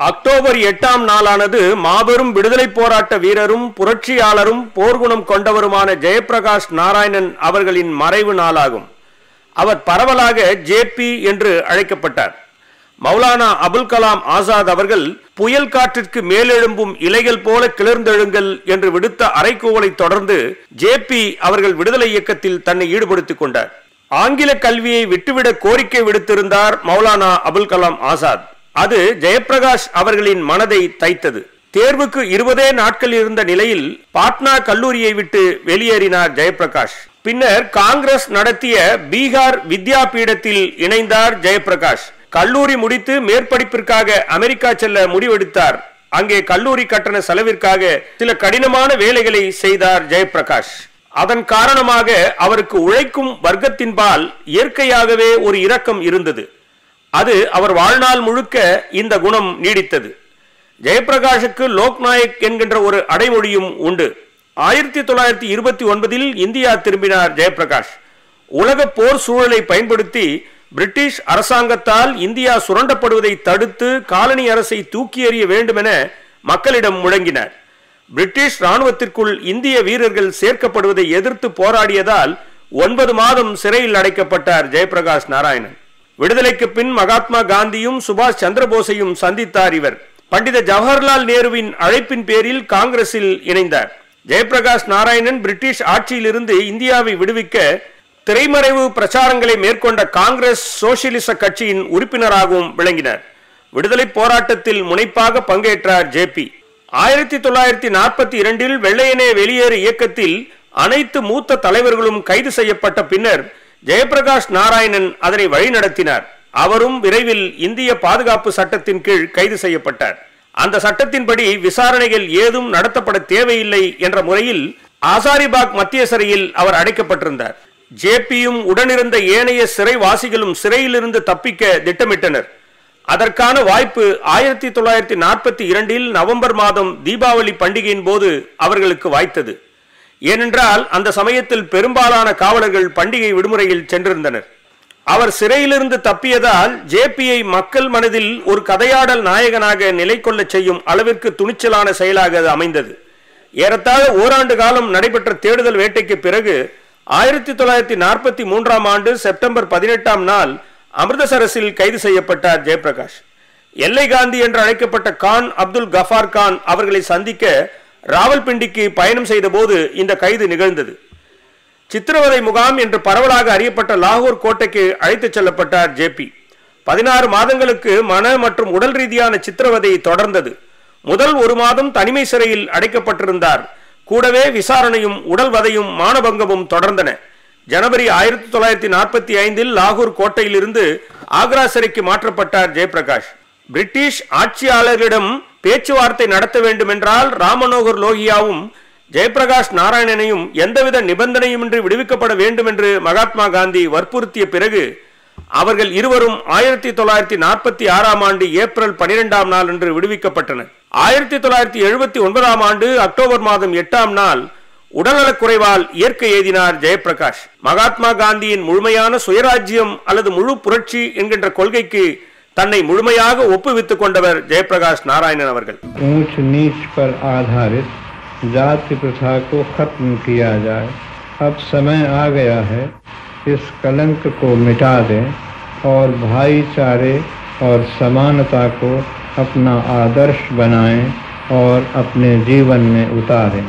October எட்டாம் நாளானது மாபெரும் விடுதலை போராட்ட வீரரும் புரட்சியாளரும் போர்க்குணம் கொண்டவருமான ஜெயப்பிரகாஷ் நாராயணன் அவர்களின் மறைவு நாளாகும் அவர் பரவலாக ஜேபி என்று அழைக்கப்பட்டார் மௌலானா அபுல் கலாம் ஆசாத் அவர்கள் புயல் காற்றிற்கு மேலெழும்பும் இலைகள் போல கிளர்ந்தெழுங்கள் என்று விடுத்த அறைகூவலை தொடர்ந்து ஜேபி அவர்கள் விடுதலை இயக்கத்தில் தன்னை ஈடுபடுத்திக் கொண்டார் ஆங்கில கல்வியை விட்டுவிட கோரிக்கை விடுத்திருந்தார் மௌலானா அபுல் கலாம் ஆசாத் அது ஜெயப்பிரகாஷ் அவர்களின் மனதை தைத்தது தேர்வுக்கு இருபதே நாட்கள் இருந்த நிலையில் பாட்னா கல்லூரியை விட்டு வெளியேறினார் ஜெயப்பிரகாஷ் பின்னர் காங்கிரஸ் நடத்திய பீகார் வித்யாபீடத்தில் இணைந்தார் ஜெயப்பிரகாஷ் கல்லூரி முடித்து மேற்படிப்பிற்காக அமெரிக்கா செல்ல முடிவெடுத்தார் அங்கே கல்லூரி கட்டண செலவிற்காக சில கடினமான வேலைகளை செய்தார் ஜெயப்பிரகாஷ் அதன் காரணமாக அவருக்கு உழைக்கும் வர்க்கத்தின்பால் இயற்கையாகவே ஒரு இரக்கம் இருந்தது அது அவர் வாழ்நாள் முழுக்க இந்த குணம் நீடித்தது ஜெயப்பிரகாஷுக்கு லோக்நாயக் என்கின்ற ஒரு அடைமொழியும் உண்டு ஆயிரத்தி தொள்ளாயிரத்தி இருபத்தி ஒன்பதில் இந்தியா திரும்பினார் ஜெயப்பிரகாஷ் உலக போர் சூழலை பயன்படுத்தி பிரிட்டிஷ் அரசாங்கத்தால் இந்தியா சுரண்டப்படுவதை தடுத்து காலனி அரசை தூக்கி எறிய வேண்டுமென மக்களிடம் முழங்கினார் பிரிட்டிஷ் ராணுவத்திற்குள் இந்திய வீரர்கள் சேர்க்கப்படுவதை எதிர்த்து போராடியதால் ஒன்பது மாதம் சிறையில் அடைக்கப்பட்டார் ஜெயப்பிரகாஷ் நாராயணன் விடுதலைக்கு பின் மகாத்மா காந்தியும் சுபாஷ் சந்திரபோஸையும் சந்தித்தார் இவர் பண்டித ஜவஹர்லால் நேருவின் அழைப்பின் பேரில் காங்கிரஸில் இணைந்தார் ஜெயப்பிரகாஷ் நாராயணன் பிரிட்டிஷ் ஆட்சியிலிருந்து இந்தியாவை விடுவிக்க திரைமறைவு பிரச்சாரங்களை மேற்கொண்ட காங்கிரஸ் சோசியலிச கட்சியின் உறுப்பினராகவும் விளங்கினார் விடுதலை போராட்டத்தில் முனைப்பாக பங்கேற்றார் ஜேபி ஆயிரத்தி தொள்ளாயிரத்தி நாற்பத்தி இரண்டில் வெள்ளையனே வெளியேறு இயக்கத்தில் அனைத்து மூத்த தலைவர்களும் கைது செய்யப்பட்ட பின்னர் ஜெயப்பிரகாஷ் நாராயணன் அதனை வழிநடத்தினார் அவரும் விரைவில் இந்திய பாதுகாப்பு சட்டத்தின் கீழ் கைது செய்யப்பட்டார் அந்த சட்டத்தின்படி விசாரணைகள் ஏதும் நடத்தப்பட தேவையில்லை என்ற முறையில் ஆசாரிபாக் மத்திய சிறையில் அவர் அடைக்கப்பட்டிருந்தார் ஜேபியும் உடனிருந்த ஏனைய சிறைவாசிகளும் சிறையிலிருந்து தப்பிக்க திட்டமிட்டனர் அதற்கான வாய்ப்பு ஆயிரத்தி தொள்ளாயிரத்தி நாற்பத்தி இரண்டில் நவம்பர் மாதம் தீபாவளி பண்டிகையின் போது அவர்களுக்கு வாய்த்தது ஏனென்றால் அந்த சமயத்தில் பெரும்பாலான காவலர்கள் பண்டிகை விடுமுறையில் சென்றிருந்தனர் அவர் சிறையிலிருந்து தப்பியதால் ஜேபியை மக்கள் மனதில் ஒரு கதையாடல் நாயகனாக நிலை கொள்ளச் செய்யும் அளவிற்கு துணிச்சலான செயலாக அது அமைந்தது ஏறத்தாழ ஓராண்டு காலம் நடைபெற்ற தேடுதல் வேட்டைக்கு பிறகு ஆயிரத்தி தொள்ளாயிரத்தி நாற்பத்தி மூன்றாம் ஆண்டு செப்டம்பர் பதினெட்டாம் நாள் அமிர்தசரஸில் கைது செய்யப்பட்டார் ஜெயபிரகாஷ் எல்லை காந்தி என்று அழைக்கப்பட்ட கான் அப்துல் கஃபார் கான் அவர்களை சந்திக்க ராவல்பிண்டிக்கு பயணம் செய்த போது இந்த கைது நிகழ்ந்தது சித்திரவதை முகாம் என்று பரவலாக அறியப்பட்ட லாகூர் கோட்டைக்கு அழைத்துச் செல்லப்பட்டார் ஜேபி பதினாறு மாதங்களுக்கு மன மற்றும் உடல் ரீதியான சித்திரவதை தொடர்ந்தது முதல் ஒரு மாதம் தனிமை சிறையில் அடைக்கப்பட்டிருந்தார் கூடவே விசாரணையும் உடல் வதையும் மானபங்கமும் தொடர்ந்தன ஜனவரி ஆயிரத்தி தொள்ளாயிரத்தி நாற்பத்தி ஐந்தில் லாகூர் கோட்டையிலிருந்து ஆக்ரா சிறைக்கு மாற்றப்பட்டார் ஜெயபிரகாஷ் பிரிட்டிஷ் ஆட்சியாளர்களிடம் பேச்சுவார்த்தை நடத்த வேண்டுமென்றால் ராமனோகர் லோகியாவும் ஜெயபிரகாஷ் நாராயணனையும் எந்தவித நிபந்தனையுமின்றி விடுவிக்கப்பட வேண்டும் என்று மகாத்மா காந்தி வற்புறுத்திய பிறகு அவர்கள் இருவரும் ஆயிரத்தி தொள்ளாயிரத்தி நாற்பத்தி ஆறாம் ஆண்டு ஏப்ரல் பனிரெண்டாம் நாள் அன்று விடுவிக்கப்பட்டனர் ஆயிரத்தி தொள்ளாயிரத்தி எழுபத்தி ஒன்பதாம் ஆண்டு அக்டோபர் மாதம் எட்டாம் நாள் உடல்நலக் குறைவால் இயற்கை எய்தினார் ஜெயபிரகாஷ் மகாத்மா காந்தியின் முழுமையான சுயராஜ்யம் அல்லது முழு புரட்சி என்கின்ற கொள்கைக்கு தன்னை முழுமையாக ஒப்புவித்துக் கொண்டவர் ஜெயபிரகாஷ் நாராயணன் அவர்கள் ऊंच नीच पर आधारित जाति प्रथा को खत्म किया जाए अब समय आ गया है इस कलंक को मिटा दें और भाईचारे और समानता को अपना आदर्श बनाएं और अपने जीवन में उतारें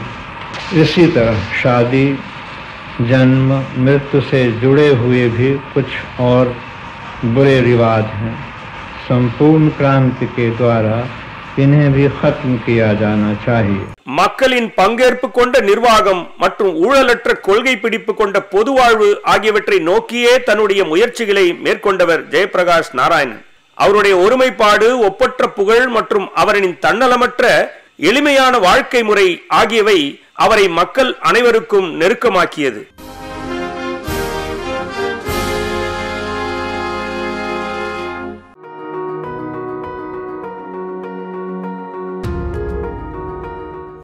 इसी तरह शादी जन्म मृत्यु से जुड़े हुए भी कुछ और बुरे रिवाज हैं संपूर्ण क्रांति के द्वारा इन्हें भी खत्म किया जाना चाहिए மக்களின் பங்கேற்பு கொண்ட நிர்வாகம் மற்றும் ஊழலற்ற கொள்கை பிடிப்பு கொண்ட பொது வாழ்வு ஆகியவற்றை நோக்கியே தன்னுடைய முயற்சிகளை மேற்கொண்டவர் ஜெயபிரகாஷ் நாராயணன் அவருடைய ஒருமைப்பாடு ஒப்பற்ற புகழ் மற்றும் அவரின் தன்னலமற்ற எளிமையான வாழ்க்கை முறை ஆகியவை அவரை மக்கள் அனைவருக்கும் நெருக்கமாக்கியது